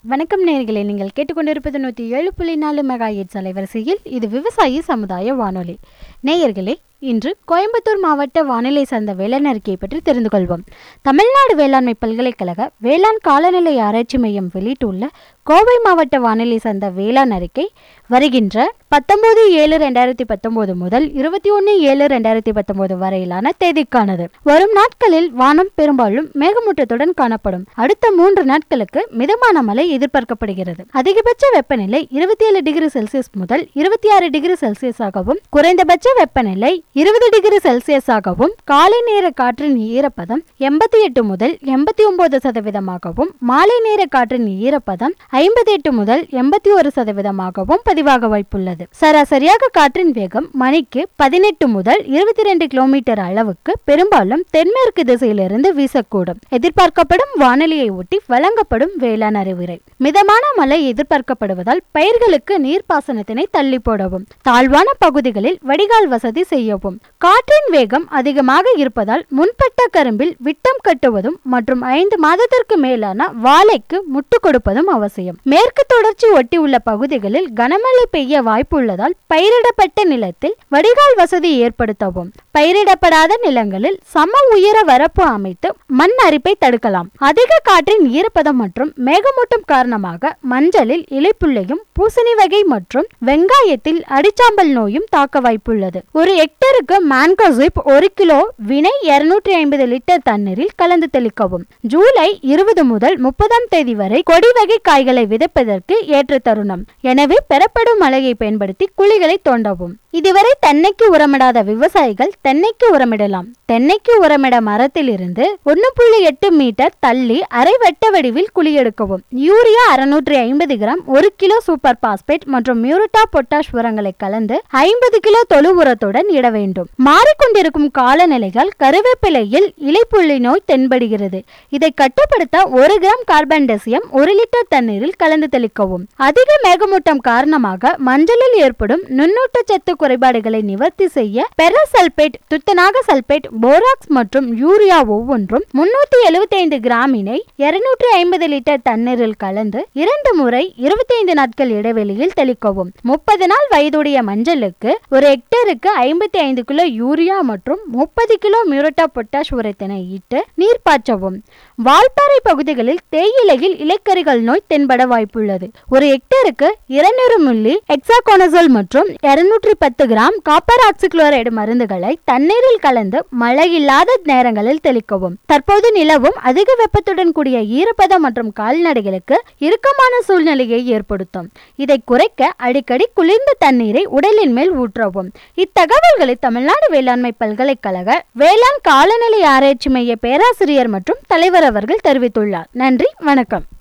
வணக்கம் நேயர்களே நீங்கள் கேட்டுக்கொண்டிருப்பது நூற்றி ஏழு புள்ளி நாலு மெகா எட்ஸ் அலைவரிசையில் இது விவசாயி சமுதாய வானொலி நேயர்களே இன்று கோயம்புத்தூர் மாவட்ட வானிலை சார்ந்த வேளாண் அறிக்கையை பற்றி தெரிந்து கொள்வோம் தமிழ்நாடு வேளாண்மை பல்கலைக்கழக வேளாண் காலநிலை ஆராய்ச்சி மையம் வெளியிட்டுள்ள கோவை மாவட்ட வானிலை சார்ந்த வேளாண் அறிக்கை வருகின்ற பத்தொன்பது ஏழு ரெண்டாயிரத்தி பத்தொன்பது முதல் இருபத்தி ஒன்று ஏழு ரெண்டாயிரத்தி பத்தொன்பது வரையிலான தேதிக்கானது வரும் நாட்களில் வானம் பெரும்பாலும் மேகமூட்டத்துடன் காணப்படும் அடுத்த மூன்று நாட்களுக்கு மிதமான மழை எதிர்பார்க்கப்படுகிறது அதிகபட்ச வெப்பநிலை இருபத்தி ஏழு டிகிரி செல்சியஸ் முதல் இருபத்தி ஆறு டிகிரி செல்சியஸாகவும் குறைந்தபட்ச வெப்பநிலை இருபது டிகிரி செல்சியஸாகவும் காலை நேர காற்றின் ஈரப்பதம் எண்பத்தி எட்டு முதல் எண்பத்தி ஒன்பது சதவீதமாகவும் மாலை நேர காற்றின் ஈரப்பதம் ஐம்பத்தி எட்டு முதல் எண்பத்தி ஒரு சதவீதமாகவும் பதிவாக வாய்ப்புள்ளது சராசரியாக காற்றின் வேகம் மணிக்கு பதினெட்டு முதல் இருபத்தி ரெண்டு கிலோமீட்டர் அளவுக்கு பெரும்பாலும் தென்மேற்கு திசையிலிருந்து வீசக்கூடும் எதிர்பார்க்கப்படும் வானிலையை ஒட்டி வழங்கப்படும் வேளாண் அறிவுரை மிதமான மழை எதிர்பார்க்கப்படுவதால் பயிர்களுக்கு நீர்ப்பாசனத்தினை தள்ளி போடவும் தாழ்வான பகுதிகளில் வடிகால் வசதி செய்யவும் காற்றின் வேகம் அதிகமாக இருப்பதால் முன்பட்ட கரும்பில் விட்டம் கட்டுவதும் மற்றும் ஐந்து மாதத்திற்கு மேலான வாழைக்கு முட்டு கொடுப்பதும் அவசியம் மேற்கு தொடர்ச்சி ஒட்டி உள்ள பகுதிகளில் கனமழை பெய்ய வாய்ப்பு உள்ளதால் பயிரிடப்பட்ட நிலத்தில் வடிகால் வசதி ஏற்படுத்தவும் பயிரிடப்படாத நிலங்களில் சம உயர வரப்பு அமைத்து மண் அரிப்பை தடுக்கலாம் அதிக காற்றின் ஈரப்பதம் மற்றும் மேகமூட்டம் காரணமாக மஞ்சளில் இலைப்புள்ளையும் பூசணி வகை மற்றும் வெங்காயத்தில் அடிச்சாம்பல் நோயும் தாக்க வாய்ப்புள்ளது ஒரு ஹெக்டருக்கு மான்கோசிப் ஒரு கிலோ வினை இருநூற்றி ஐம்பது லிட்டர் தண்ணீரில் கலந்து தெளிக்கவும் ஜூலை இருபது முதல் முப்பதாம் தேதி வரை கொடி வகை காய்களை விதைப்பதற்கு ஏற்ற தருணம் எனவே பெறப்படும் மழையை பயன்படுத்தி குழிகளை தோண்டவும் இதுவரை தென்னைக்கு உரமிடாத விவசாயிகள் தென்னைக்கு உரமிடலாம் தென்னைக்கு உரமிட மரத்தில் இருந்து ஒன்னு புள்ளி எட்டு மீட்டர் தள்ளி அரை வெட்ட வடிவில் குழி எடுக்கவும் யூரியா அறுநூற்றி ஐம்பது கிராம் ஒரு கிலோ சூப்பர் பாஸ்பேட் மற்றும் மியூரிட்டா பொட்டாஷ் உரங்களை கலந்து ஐம்பது கிலோ தொழு உரத்துடன் இட வேண்டும் மாறிக்கொண்டிருக்கும் காலநிலைகள் கருவேப்பிலையில் இலைப்புள்ளி நோய் தென்படுகிறது இதை கட்டுப்படுத்த ஒரு கிராம் கார்பன் டெசியம் ஒரு லிட்டர் தண்ணீரில் கலந்து தெளிக்கவும் அதிக மேகமூட்டம் காரணமாக மஞ்சளில் ஏற்படும் நுண்ணூட்டச்சத்து குறைபாடுகளை நிவர்த்தி செய்ய பெரசல்பேட் துத்தநாக சல்பேட் போராக்ஸ் மற்றும் யூரியா ஒவ்வொன்றும் முன்னூத்தி எழுபத்தி ஐந்து கிராமினை இருநூற்றி ஐம்பது லிட்டர் தண்ணீரில் கலந்து இரண்டு முறை இருபத்தி ஐந்து நாட்கள் இடைவெளியில் தெளிக்கவும் முப்பது நாள் வயதுடைய மஞ்சளுக்கு ஒரு ஹெக்டருக்கு ஐம்பத்தி ஐந்து கிலோ யூரியா மற்றும் முப்பது கிலோ மியூரட்டா பொட்டாஷ் உரத்தினை இட்டு நீர் பாய்ச்சவும் வால்பாறை பகுதிகளில் தேயிலையில் இலைக்கரிகள் நோய் தென்பட வாய்ப்புள்ளது ஒரு ஹெக்டருக்கு இருநூறு மில்லி எக்ஸாகோனசோல் மற்றும் இருநூற்றி பத்து கிராம் காப்பர் ஆக்சிக்ளோரைடு மருந்துகளை தண்ணீரில் கலந்து மழையில்லாத நேரங்களில் தெளிக்கவும் தற்போது நிலவும் அதிக வெப்பத்துடன் கூடிய ஈரப்பதம் மற்றும் கால்நடைகளுக்கு இறுக்கமான சூழ்நிலையை ஏற்படுத்தும் இதை குறைக்க அடிக்கடி குளிர்ந்த தண்ணீரை உடலின் மேல் ஊற்றவும் இத்தகவல்களை தமிழ்நாடு வேளாண்மை பல்கலைக்கழக வேளாண் காலநிலை ஆராய்ச்சி மைய பேராசிரியர் மற்றும் தலைவர் அவர்கள் தெரிவித்துள்ளார் நன்றி வணக்கம்